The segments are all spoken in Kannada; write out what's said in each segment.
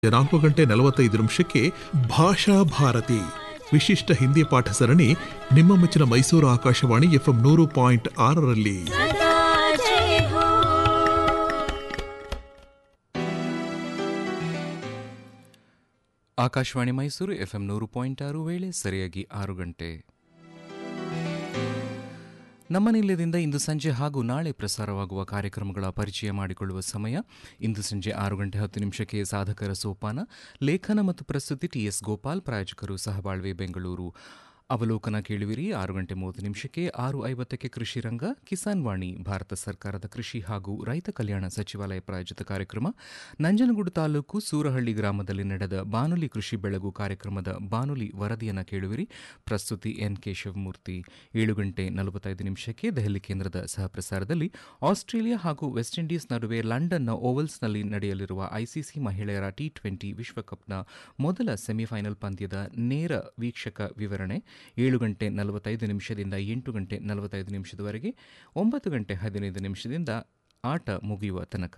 ನಾಲ್ಕು ಗಂಟೆ ನಲವತ್ತೈದು ನಿಮಿಷಕ್ಕೆ ಭಾಷಾ ಭಾರತಿ ವಿಶಿಷ್ಟ ಹಿಂದಿ ಪಾಠ ಸರಣಿ ನಿಮ್ಮ ಮೆಚ್ಚಿನ ಮೈಸೂರು ಆಕಾಶವಾಣಿ ಎಫ್ಎಂ ನೂರು ಪಾಯಿಂಟ್ ಆರರಲ್ಲಿ ಸದಾ ಜಯ ಹೋ ಆಕಾಶವಾಣಿ ಮೈಸೂರು ಎಫ್ಎಂ ನೂರು ಪಾಯಿಂಟ್ ಆರು ವೇಳೆ ಸರಿಯಾಗಿ ಆರು ಗಂಟೆ ನಮ್ಮ ನಿಲಯದಿಂದ ಇಂದು ಸಂಜೆ ಹಾಗೂ ನಾಳೆ ಪ್ರಸಾರವಾಗುವ ಕಾರ್ಯಕ್ರಮಗಳ ಪರಿಚಯ ಮಾಡಿಕೊಳ್ಳುವ ಸಮಯ ಇಂದು ಸಂಜೆ ಆರು ಗಂಟೆ ಹತ್ತು ನಿಮಿಷಕ್ಕೆ ಸಾಧಕರ ಸೋಪಾನ ಲೇಖನ ಮತ್ತು ಪ್ರಸ್ತುತಿ ಟಿಎಸ್ ಗೋಪಾಲ್ ಪ್ರಾಯೋಜಕರು ಸಹಬಾಳ್ವೆ ಬೆಂಗಳೂರು ಅವಲೋಕನ ಕೇಳುವಿರಿ ಆರು ಗಂಟೆ ಮೂವತ್ತು ನಿಮಿಷಕ್ಕೆ ಆರು ಐವತ್ತಕ್ಕೆ ಕೃಷಿ ರಂಗ ಕಿಸಾನ್ ವಾಣಿ ಭಾರತ ಸರ್ಕಾರದ ಕೃಷಿ ಹಾಗೂ ರೈತ ಕಲ್ಯಾಣ ಸಚಿವಾಲಯ ಪ್ರಾಯೋಜಿತ ಕಾರ್ಯಕ್ರಮ ನಂಜನಗೂಡು ತಾಲೂಕು ಸೂರಹಳ್ಳಿ ಗ್ರಾಮದಲ್ಲಿ ನಡೆದ ಬಾನುಲಿ ಕೃಷಿ ಬೆಳಗು ಕಾರ್ಯಕ್ರಮದ ಬಾನುಲಿ ವರದಿಯನ್ನು ಕೇಳುವಿರಿ ಪ್ರಸ್ತುತಿ ಎನ್ ಕೇಶವಮೂರ್ತಿ ಏಳು ಗಂಟೆ ನಲವತ್ತೈದು ನಿಮಿಷಕ್ಕೆ ದೆಹಲಿ ಕೇಂದ್ರದ ಸಹಪ್ರಸಾರದಲ್ಲಿ ಆಸ್ಟ್ರೇಲಿಯಾ ಹಾಗೂ ವೆಸ್ಟ್ ಇಂಡೀಸ್ ನಡುವೆ ಲಂಡನ್ನ ಓವಲ್ಸ್ನಲ್ಲಿ ನಡೆಯಲಿರುವ ಐಸಿಸಿ ಮಹಿಳೆಯರ ಟಿ ಟ್ವೆಂಟಿ ವಿಶ್ವಕಪ್ನ ಮೊದಲ ಸೆಮಿಫೈನಲ್ ಪಂದ್ಯದ ನೇರ ವೀಕ್ಷಕ ವಿವರಣೆ ಏಳು ಗಂಟೆ ನಲವತ್ತೈದು ನಿಮಿಷದಿಂದ ಎಂಟು ಗಂಟೆ ನಲವತ್ತೈದು ನಿಮಿಷದವರೆಗೆ ಒಂಬತ್ತು ಗಂಟೆ ಹದಿನೈದು ನಿಮಿಷದಿಂದ ಆಟ ಮುಗಿಯುವ ತನಕ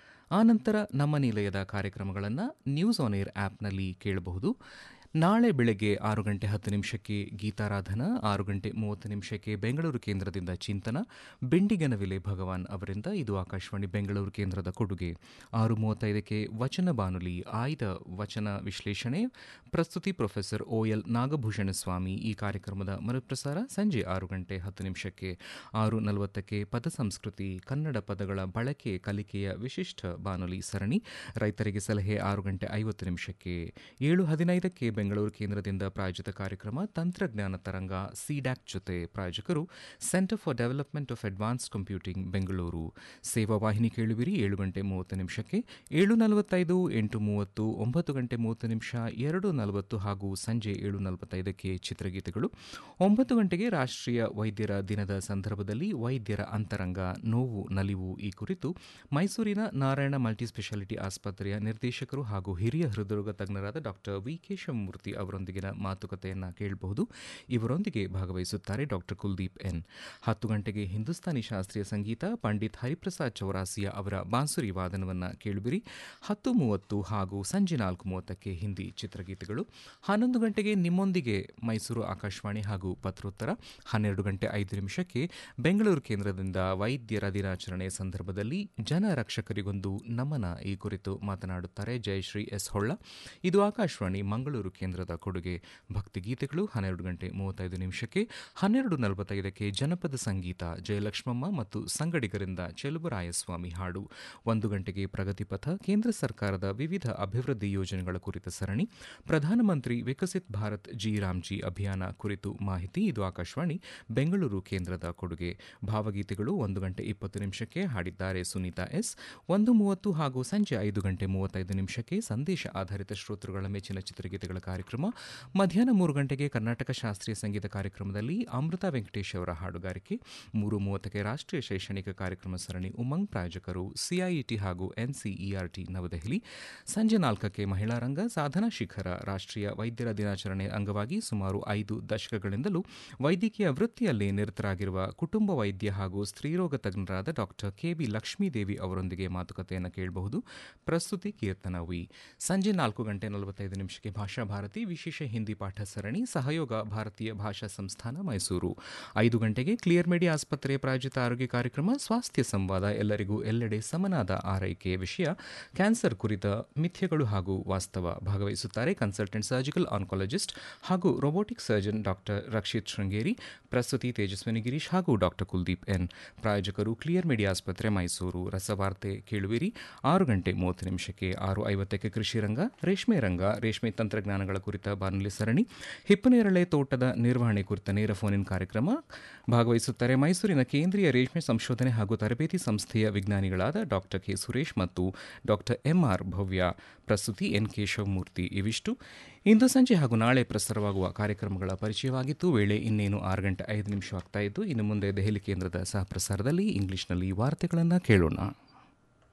ಆನಂತರ ನಮ್ಮ ನಿಲಯದ ಕಾರ್ಯಕ್ರಮಗಳನ್ನು ನ್ಯೂಸ್ ಆನ್ ಏರ್ ಆ್ಯಪ್ನಲ್ಲಿ ಕೇಳಬಹುದು ನಾಳೆ ಬೆಳಗ್ಗೆ ಆರು ಗಂಟೆ ಹತ್ತು ನಿಮಿಷಕ್ಕೆ ಗೀತಾರಾಧನಾ ಆರು ಗಂಟೆ ಮೂವತ್ತು ನಿಮಿಷಕ್ಕೆ ಬೆಂಗಳೂರು ಕೇಂದ್ರದಿಂದ ಚಿಂತನ ಬೆಂಡಿಗನವಿಲೆ ಭಗವಾನ್ ಅವರಿಂದ ಇದು ಆಕಾಶವಾಣಿ ಬೆಂಗಳೂರು ಕೇಂದ್ರದ ಕೊಡುಗೆ ಆರು ಮೂವತ್ತೈದಕ್ಕೆ ವಚನ ಬಾನುಲಿ ಆಯ್ದ ವಚನ ವಿಶ್ಲೇಷಣೆ ಪ್ರಸ್ತುತಿ professor O L Nagabhushana Swami ಈ ಕಾರ್ಯಕ್ರಮದ ಮರುಪ್ರಸಾರ ಸಂಜೆ ಆರು ಗಂಟೆ ಹತ್ತು ನಿಮಿಷಕ್ಕೆ ಆರು ನಲವತ್ತಕ್ಕೆ ಪದ ಸಂಸ್ಕೃತಿ ಕನ್ನಡ ಪದಗಳ ಬಳಕೆ ಕಲಿಕೆಯ ವಿಶಿಷ್ಟ ಬಾನುಲಿ ಸರಣಿ ರೈತರಿಗೆ ಸಲಹೆ ಆರು ಗಂಟೆ ಐವತ್ತು ನಿಮಿಷಕ್ಕೆ ಏಳು ಹದಿನೈದಕ್ಕೆ ಬೆಂಗಳೂರು ಕೇಂದ್ರದಿಂದ ಪ್ರಾಯೋಜಿತ ಕಾರ್ಯಕ್ರಮ ತಂತ್ರಜ್ಞಾನ ತರಂಗ ಸಿಡ್ಯಾಕ್ ಜೊತೆ ಪ್ರಾಯೋಜಕರು center for development of advanced computing Bengaluru ಸೇವಾ ವಾಹಿನಿ ಕೇಳುವಿರಿ ಏಳು ಗಂಟೆ ಮೂವತ್ತು ನಿಮಿಷಕ್ಕೆ ಏಳು ನಲವತ್ತೈದು ಎಂಟು ಮೂವತ್ತು ಒಂಬತ್ತು ಗಂಟೆ ಮೂವತ್ತು ನಿಮಿಷ ಎರಡು ನಲವತ್ತು ಹಾಗೂ ಸಂಜೆ ಏಳು ನಲವತ್ತೈದಕ್ಕೆ ಚಿತ್ರಗೀತೆಗಳು ಒಂಬತ್ತು ಗಂಟೆಗೆ ರಾಷ್ಟ್ರೀಯ ವೈದ್ಯರ ದಿನದ ಸಂದರ್ಭದಲ್ಲಿ ವೈದ್ಯರ ಅಂತರಂಗ ನೋವು ನಲಿವು ಈ ಕುರಿತು ಮೈಸೂರಿನ ನಾರಾಯಣ ಮಲ್ಟಿ ಸ್ಪೆಷಾಲಿಟಿ ಆಸ್ಪತ್ರೆಯ ನಿರ್ದೇಶಕರು ಹಾಗೂ ಹಿರಿಯ ಹೃದ್ರೋಗ ತಜ್ಞರಾದ ಡಾಕ್ಟರ್ ವಿ ಕೇಶವಮೂರ್ತಿ ಅವರೊಂದಿಗಿನ ಮಾತುಕತೆಯನ್ನು ಕೇಳಬಹುದು ಇವರೊಂದಿಗೆ ಭಾಗವಹಿಸುತ್ತಾರೆ ಡಾಕ್ಟರ್ ಕುಲ್ದೀಪ್ ಎನ್ ಹತ್ತು ಗಂಟೆಗೆ ಹಿಂದೂಸ್ತಾನಿ ಶಾಸ್ತ್ರೀಯ ಸಂಗೀತ ಪಂಡಿತ್ ಹರಿಪ್ರಸಾದ್ ಚೌರಾಸಿಯಾ ಅವರ ಬಾನ್ಸುರಿ ವಾದನವನ್ನು ಕೇಳುವಿರಿ ಹತ್ತು ಮೂವತ್ತು ಹಾಗೂ ಸಂಜೆ ನಾಲ್ಕು ಮೂವತ್ತಕ್ಕೆ ಹಿಂದಿ ಚಿತ್ರಗೀತೆಗಳು ಹನ್ನೊಂದು ಗಂಟೆಗೆ ನಿಮ್ಮೊಂದಿಗೆ ಮೈಸೂರು ಆಕಾಶವಾಣಿ ಹಾಗೂ ಪತ್ರೋತ್ತರ ಹನ್ನೆರಡು ಗಂಟೆ ಐದು ನಿಮಿಷಕ್ಕೆ ಬೆಂಗಳೂರು ಕೇಂದ್ರದಿಂದ ವೈದ್ಯರ ದಿನಾಚರಣೆ ಸಂದರ್ಭದಲ್ಲಿ ಜನ ರಕ್ಷಕರಿಗೊಂದು ನಮನ ಈ ಕುರಿತು ಮಾತನಾಡುತ್ತಾರೆ ಜಯಶ್ರೀ ಎಸ್ ಹೊಳ್ಳ ಇದು ಆಕಾಶವಾಣಿ ಮಂಗಳೂರು ಕೇಂದ್ರದ ಕೊಡುಗೆ ಭಕ್ತಿಗೀತೆಗಳು ಹನ್ನೆರಡು ಗಂಟೆ ಮೂವತ್ತೈದು ನಿಮಿಷಕ್ಕೆ ಹನ್ನೆರಡು ನಲವತ್ತೈದಕ್ಕೆ ಜನಪದ ಸಂಗೀತ ಜಯಲಕ್ಷ್ಮಮ್ಮ ಮತ್ತು ಸಂಗಡಿಗರಿಂದ ಚೆಲುವರಾಯಸ್ವಾಮಿ ಹಾಡು ಒಂದು ಗಂಟೆಗೆ ಪ್ರಗತಿಪಥ ಕೇಂದ್ರ ಸರ್ಕಾರದ ವಿವಿಧ ಅಭಿವೃದ್ಧಿ ಯೋಜನೆಗಳ ಕುರಿತ ಸರಣಿ ಪ್ರಧಾನಮಂತ್ರಿ ವಿಕಸಿತ್ ಭಾರತ್ ಜಿ ರಾಮ್ಜಿ ಅಭಿಯಾನ ಕುರಿತು ಮಾಹಿತಿ ಇದು ಆಕಾಶವಾಣಿ ಬೆಂಗಳೂರು ಕೇಂದ್ರದ ಕೊಡುಗೆ ಭಾವಗೀತೆಗಳು ಒಂದು ಗಂಟೆ ಇಪ್ಪತ್ತು ನಿಮಿಷಕ್ಕೆ ಹಾಡಿದ್ದಾರೆ ಸುನೀತಾ ಎಸ್ ಒಂದು ಮೂವತ್ತು ಹಾಗೂ ಸಂಜೆ ಐದು ಗಂಟೆ ಮೂವತ್ತೈದು ನಿಮಿಷಕ್ಕೆ ಸಂದೇಶ ಆಧಾರಿತ ಶ್ರೋತೃಗಳ ಮೆಚ್ಚಿನ ಚಿತ್ರಗೀತೆಗಳ ಕಾರ್ಯಕ್ರಮ ಮಧ್ಯಾಹ್ನ ಮೂರು ಗಂಟೆಗೆ ಕರ್ನಾಟಕ ಶಾಸ್ತ್ರೀಯ ಸಂಗೀತ ಕಾರ್ಯಕ್ರಮದಲ್ಲಿ ಅಮೃತ ವೆಂಕಟೇಶ್ ಅವರ ಹಾಡುಗಾರಿಕೆ ಮೂರು ಮೂವತ್ತಕ್ಕೆ ರಾಷ್ಟ್ರೀಯ ಶೈಕ್ಷಣಿಕ ಕಾರ್ಯಕ್ರಮ ಸರಣಿ ಉಮಂಗ್ ಪ್ರಾಯೋಜಕರು ಸಿಐಇಟಿ ಹಾಗೂ ಎನ್ಸಿಇಆರ್ಟಿ ನವದೆಹಲಿ ಸಂಜೆ ನಾಲ್ಕಕ್ಕೆ ಮಹಿಳಾ ರಂಗ ಸಾಧನಾ ಶಿಖರ ರಾಷ್ಟ್ರೀಯ ವೈದ್ಯರ ದಿನಾಚರಣೆ ಅಂಗವಾಗಿ ಸುಮಾರು ಐದು ದಶಕಗಳಿಂದಲೂ ವೈದ್ಯಕೀಯ ವೃತ್ತಿಯಲ್ಲಿ ನಿರತರಾಗಿರುವ ಕುಟುಂಬ ವೈದ್ಯ ಹಾಗೂ ಸ್ತ್ರೀರೋಗ ತಜ್ಞರಾದ ಡಾಕ್ಟರ್ ಕೆಬಿ ಲಕ್ಷ್ಮೀದೇವಿ ಅವರೊಂದಿಗೆ ಮಾತುಕತೆಯನ್ನು ಕೇಳಬಹುದು ಪ್ರಸ್ತುತಿ ಕೀರ್ತನ ವಿ ಸಂಜೆ ನಾಲ್ಕು ಗಂಟೆ ನಲವತ್ತೈದು ನಿಮಿಷಕ್ಕೆ ಭಾಷಾ ಭಾರತಿ ವಿಶೇಷ ಹಿಂದಿ ಪಾಠ ಸರಣಿ ಸಹಯೋಗ ಭಾರತೀಯ ಭಾಷಾ ಸಂಸ್ಥಾನ ಮೈಸೂರು ಐದು ಗಂಟೆಗೆ ಕ್ಲಿಯರ್ ಮೆಡಿ ಆಸ್ಪತ್ರೆ ಪ್ರಾಯೋಜಿತ ಆರೋಗ್ಯ ಕಾರ್ಯಕ್ರಮ ಸ್ವಾಸ್ಥ್ಯ ಸಂವಾದ ಎಲ್ಲರಿಗೂ ಎಲ್ಲೆಡೆ ಸಮನಾದ ಆರೈಕೆ ವಿಷಯ ಕ್ಯಾನ್ಸರ್ ಕುರಿತ ಮಿಥ್ಯಗಳು ಹಾಗೂ ವಾಸ್ತವ ಭಾಗವಹಿಸುತ್ತಾರೆ ಕನ್ಸಲ್ಟೆಂಟ್ ಸರ್ಜಿಕಲ್ ಆನ್ಕಾಲಜಿಸ್ಟ್ ಹಾಗೂ robotic surgeon doctor Rakshith Shringeri ಪ್ರಸ್ತುತಿ ತೇಜಸ್ವಿನಿ ಗಿರೀಶ್ ಹಾಗೂ ಡಾಕ್ಟರ್ ಕುಲ್ದೀಪ್ ಎನ್ ಪ್ರಾಯೋಜಕರು ಕ್ಲಿಯರ್ ಮೆಡಿ ಆಸ್ಪತ್ರೆ ಮೈಸೂರು ರಸವಾರ್ತೆ ಕೇಳುವಿರಿ ಆರು ಗಂಟೆ ಮೂವತ್ತು ನಿಮಿಷಕ್ಕೆ ಆರು ಐವತ್ತಕ್ಕೆ ಕೃಷಿ ರಂಗ ರೇಷ್ಮೆ ರಂಗ ರೇಷ್ಮೆ ತಂತ್ರಜ್ಞಾನಗಳ ಕುರಿತ ಬಾನುಲಿ ಸರಣಿ ಹಿಪ್ಪನೇರಳೆ ತೋಟದ ನಿರ್ವಹಣೆ ಕುರಿತ ನೇರ ಫೋನ್ ಇನ್ ಕಾರ್ಯಕ್ರಮ ಭಾಗವಹಿಸುತ್ತಾರೆ ಮೈಸೂರಿನ ಕೇಂದ್ರೀಯ ರೇಷ್ಮೆ ಸಂಶೋಧನೆ ಹಾಗೂ ತರಬೇತಿ ಸಂಸ್ಥೆಯ ವಿಜ್ಞಾನಿಗಳಾದ ಡಾಕ್ಟರ್ ಕೆ ಸುರೇಶ್ ಮತ್ತು ಡಾಕ್ಟರ್ ಎಂಆರ್ ಭವ್ಯ ಪ್ರಸ್ತುತಿ ಎನ್ ಕೇಶವಮೂರ್ತಿ ಇವಿಷ್ಟು ಇಂದು ಸಂಜೆ ಹಾಗೂ ನಾಳೆ ಪ್ರಸಾರವಾಗುವ ಕಾರ್ಯಕ್ರಮಗಳ ಪರಿಚಯವಾಗಿತ್ತು ವೇಳೆ ಇನ್ನೇನು ಆರು ಗಂಟೆ ಐದು ನಿಮಿಷವಾಗ್ತಾ ಇದ್ದು ಇನ್ನು ಮುಂದೆ ದೆಹಲಿ ಕೇಂದ್ರದ ಸಹ ಪ್ರಸಾರದಲ್ಲಿ ಇಂಗ್ಲಿಷ್ನಲ್ಲಿ ವಾರ್ತೆಗಳನ್ನು ಕೇಳೋಣ